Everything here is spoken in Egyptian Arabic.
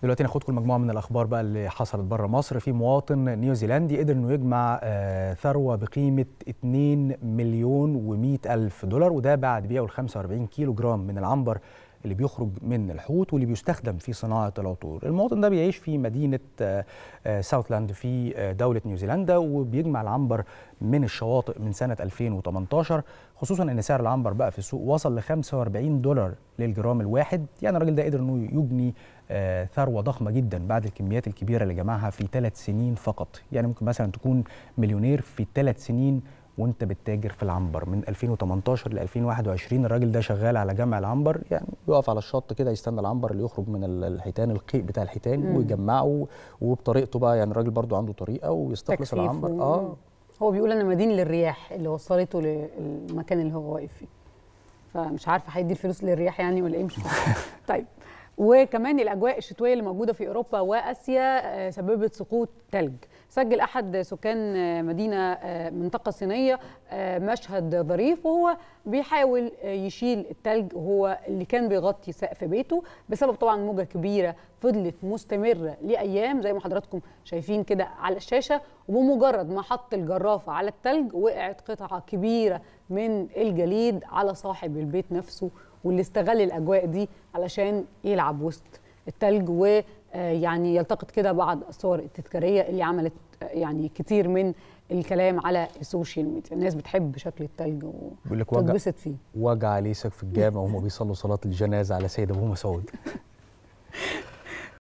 دلوقتي ناخدكم مجموعه من الاخبار بقى اللي حصلت بره مصر في مواطن نيوزيلندي قدر انه يجمع آه، ثروه بقيمه 2 مليون و100 الف دولار وده بعد بيعه ال 45 كيلو جرام من العنبر اللي بيخرج من الحوت واللي بيستخدم في صناعه العطور المواطن ده بيعيش في مدينه آه، آه، ساوثلاند في آه، دوله نيوزيلندا وبيجمع العنبر من الشواطئ من سنه 2018 خصوصا ان سعر العنبر بقى في السوق وصل ل 45 دولار للجرام الواحد يعني الراجل ده قدر انه يجني آه، ثروه ضخمه جدا بعد الكميات الكبيره اللي جمعها في ثلاث سنين فقط يعني ممكن مثلا تكون مليونير في ثلاث سنين وانت بتتاجر في العنبر من 2018 ل 2021 الراجل ده شغال على جمع العنبر يعني يقف على الشط كده يستنى العنبر اللي يخرج من ال- الحيتان القيء بتاع الحيتان مم. ويجمعه وبطريقته بقى يعني الراجل برضو عنده طريقه ويستخلص تكثيف العنبر و- اه هو بيقول انا مدين للرياح اللي وصلته للمكان اللي هو واقف فيه فمش عارفه هيدي الفلوس للرياح يعني ولا ايه مش فاهمه طيب وكمان الاجواء الشتويه اللي موجوده في اوروبا واسيا آه، سببت سقوط ثلج سجل احد سكان آه، مدينه آه، منطقه صينيه آه، مشهد ظريف وهو بيحاول آه، يشيل الثلج وهو اللي كان بيغطي سقف بيته بسبب طبعا موجه كبيره فضلت مستمره لايام زي ما حضراتكم شايفين كده على الشاشه وبمجرد ما حط الجرافه على الثلج وقعت قطعه كبيره من الجليد على صاحب البيت نفسه واللي استغل الاجواء دي علشان يلعب وسط التلج ويعني يلتقط كده بعض الصور التذكاريه اللي عملت آه، يعني كتير من الكلام على السوشيال ميديا الناس بتحب شكل التلج بيقول لك وجع وتتبسط فيه وجع ليه سقف الجامع وهم بيصلوا صلاه الجنازه على سيد ابو مسعود